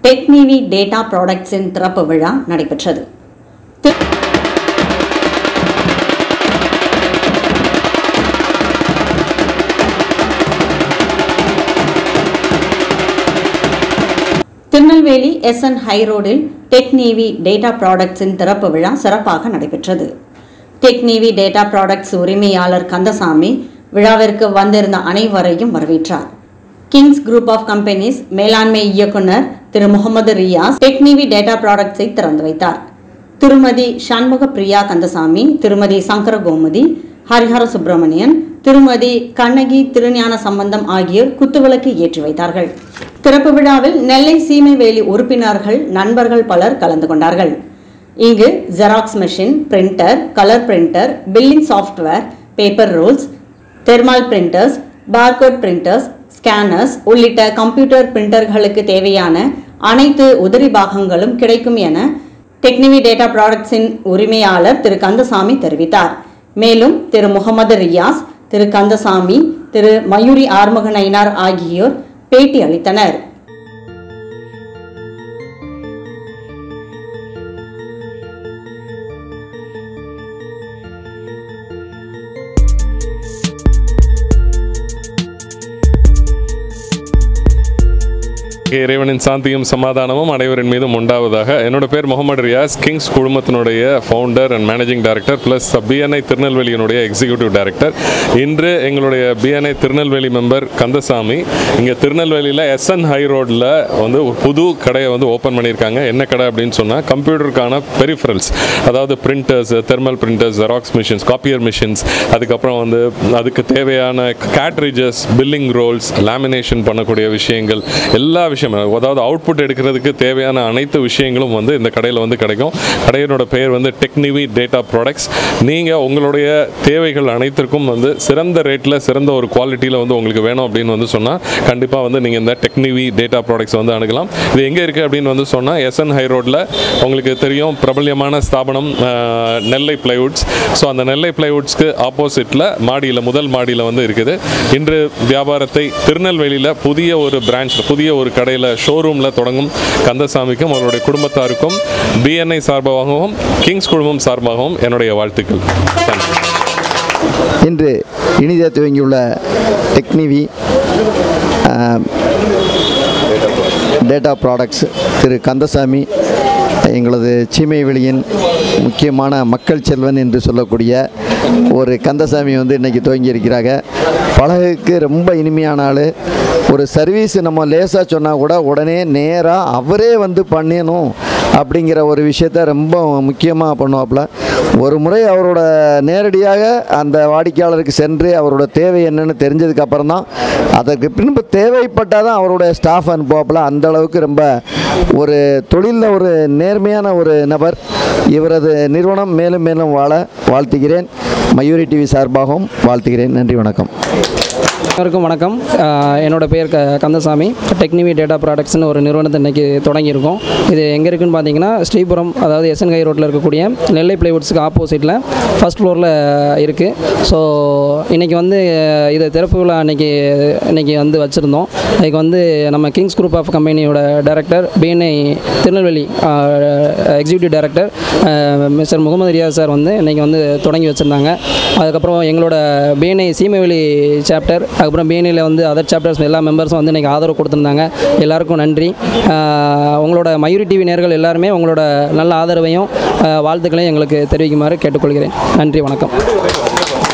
டெக்னிவி data ப்ராடக்ட்ஸின் திறப்பு விழா நடைபெற்றது தி- திருநெல்வேலி எஸ் என் ஹைரோடில் டெக்னிவி டேட்டா ப்ராடக்ட்ஸின் திறப்பு விழா சிறப்பாக நடைபெற்றது டெக்னிவி டேட்டா ப்ராடக்ட்ஸ் உரிமையாளர் கந்தசாமி விழாவிற்கு வந்திருந்த அனைவரையும் வரவேற்றார் கிங்ஸ் குரூப் ஆஃப் கம்பெனிஸ் மேலாண்மை இயக்குனர் திரு முகமது ரியாஸ் டெக்னிவி டேட்டா ப்ராடக்ட்ஸை திறந்து வைத்தார் திருமதி சண்முக பிரியா கந்தசாமி திருமதி சங்கர கோமதி ஹரிஹர சுப்பிரமணியன் திருமதி கண்ணகி திருஞான சம்பந்தம் ஆகியோர் குத்துவிளக்கு ஏற்றி வைத்தார்கள் திறப்பு விழாவில் நெல்லை சீமைவேலி உறுப்பினர்கள் நண்பர்கள் பலர் கலந்து கொண்டார்கள் இங்கு xerox machine printer colour printer billing software paper rolls thermal printers barcode printers scanners உள்ளிட்ட கம்ப்யூட்டர் பிரிண்டர்களுக்கு தேவையான அனைத்து உதிரி பாகங்களும் கிடைக்கும் என டெக்னிவி டேட்டா ப்ராடக்ட்ஸின் உரிமையாளர் திரு கந்தசாமி தெரிவித்தார் மேலும் திரு முகமது ரியாஸ் திரு கந்தசாமி திரு மயூரி ஆறுமுக நயினார் ஆகியோர் பேட்டி அளித்தனர் இறைவனின் சாந்தியும் சமாதானமும் அனைவரின் மீதும் உண்டாவதாக என்னோட பேர் முகமது ரியாஸ் கிங்ஸ் குழுமத்தினுடைய founder and managing director plus BNI திருநெல்வேலியினுடைய எக்ஸிக்யூட்டிவ் டைரக்டர் இன்று எங்களுடைய பிஎன்ஐ திருநெல்வேலி மெம்பர் கந்தசாமி இங்கே திருநெல்வேலியில் எஸ்என் ஹை ரோடில் வந்து ஒரு புது கடையை வந்து ஓப்பன் பண்ணியிருக்காங்க என்ன கடை அப்படின்னு சொன்னால் கம்ப்யூட்டருக்கான பெரிஃபரல்ஸ் அதாவது printers thermal printers xerox machines copier machines அதுக்கப்புறம் வந்து அதுக்கு தேவையான கேட்ரிஜஸ் பில்லிங் ரோல்ஸ் லேமினேஷன் பண்ணக்கூடிய விஷயங்கள் எல்லா விஷயம் அதாவது அவுட்புட் எடுக்கிறதுக்கு தேவையான அனைத்து விஷயங்களும் வந்து இந்த கடையில் வந்து கிடைக்கும் கடையினோட பெயர் வந்து டெக்னிவி டேட்டா ப்ராடக்ட்ஸ் நீங்கள் உங்களுடைய தேவைகள் அனைத்திற்கும் வந்து சிறந்த ரேட்டில் சிறந்த ஒரு குவாலிட்டியில் வந்து உங்களுக்கு வேணும் அப்படின்னு வந்து சொன்னால் கண்டிப்பாக வந்து நீங்கள் இந்த டெக்னிவி டேட்டா ப்ராடக்ட்ஸ் வந்து அணுகலாம் இது எங்கே இருக்குது அப்படின்னு வந்து சொன்னால் எஸ்என் ஹை ரோட்டில் உங்களுக்கு தெரியும் பிரபல்யமான ஸ்தாபனம் ஆஹ், நெல்லை பிளைவுட்ஸ் ஸோ அந்த நெல்லை பிளைவுட்ஸ்க்கு ஆப்போசிட்டில் மாடியில் முதல் மாடியில் வந்து இருக்குது இன்று வியாபாரத்தை திருநெல்வேலியில் புதிய ஒரு பிரான்ச் புதிய ஒரு கடையில் ஷோரூமில் தொடங்கும் கந்தசாமிக்கும் அவருடைய குடும்பத்தாருக்கும் பிஎன்ஐ சார்பாகவும் கிங்ஸ் குழுமம் சார்பாகவும் என்னுடைய வாழ்த்துக்கள் தேங்க்யூ இன்று இனிதே துவங்கியுள்ள டெக்னிவி டேட்டா ப்ராடக்ட்ஸ் திரு கந்தசாமி எங்களது சீமை வெளியின் முக்கியமான மக்கள் செல்வன் என்று சொல்லக்கூடிய ஒரு கந்தசாமி வந்து இன்றைக்கி துவங்கி இருக்கிறாங்க பழகுக்கு ரொம்ப இனிமையான ஆள் ஒரு சர்வீஸ் நம்ம லேசாக சொன்னால் கூட உடனே நேராக அவரே வந்து பண்ணணும் அப்படிங்கிற ஒரு விஷயத்த ரொம்ப முக்கியமாக பண்ணுவாப்புல ஒரு முறை அவரோட நேரடியாக அந்த வாடிக்கையாளருக்கு சென்று அவரோட தேவை என்னன்னு தெரிஞ்சதுக்கு அப்புறம் தான் அதற்கு பின்பு தேவைப்பட்டால் தான் அவரோட ஸ்டாஃப் அனுப்புவாப்புல அந்த அளவுக்கு ரொம்ப ஒரு தொழிலில் ஒரு நேர்மையான ஒரு நபர் இவரது நிறுவனம் மேலும் மேலும் வாழ வாழ்த்துகிறேன் மயூரி டிவி சார்பாகவும் வாழ்த்துகிறேன் நன்றி வணக்கம் அனைவருக்கும் வணக்கம் ஆஹ் என்னோட பேர் க கந்தசாமி டெக்னிவி டேட்டா ப்ராடக்ட்ஸ்னு ஒரு நிறுவனத்தை இன்றைக்கி தொடங்கியிருக்கோம் இது எங்கே இருக்குன்னு பார்த்தீங்கன்னா ஸ்ரீபுரம் அதாவது எஸ்என்கை ரோட்டில் இருக்கக்கூடிய நெல்லை பிளைவுட்ஸுக்கு ஆப்போசிட்டில் ஃபர்ஸ்ட் ஃப்ளோரில் இருக்குது ஸோ இன்றைக்கி வந்து அஹ், இது திறப்பு விழா அன்றைக்கி இன்றைக்கி வந்து வச்சுருந்தோம் அதுக்கு வந்து நம்ம கிங்ஸ் குரூப் ஆஃப் கம்பெனியோட director BNI Tirunelveli executive director mister Mohammed Riyas sir வந்து இன்றைக்கி வந்து தொடங்கி வச்சுருந்தாங்க அதுக்கப்புறம் எங்களோட பிஎன்ஐ சீமைவெளி சாப்டர் அதுக்கப்புறம் பிஎன்ஐயில் வந்து அதர் சாப்டர்ஸ் எல்லா மெம்பர்ஸும் வந்து இன்றைக்கி ஆதரவு கொடுத்துருந்தாங்க எல்லாருக்கும் நன்றி ஆஹ் உங்களோட மயூரி டிவி நேர்கள் எல்லாருமே உங்களோட நல்ல ஆதரவையும் ஆஹ் வாழ்த்துக்களையும் எங்களுக்கு தெரிவிக்குமாறு கேட்டுக்கொள்கிறேன் நன்றி வணக்கம்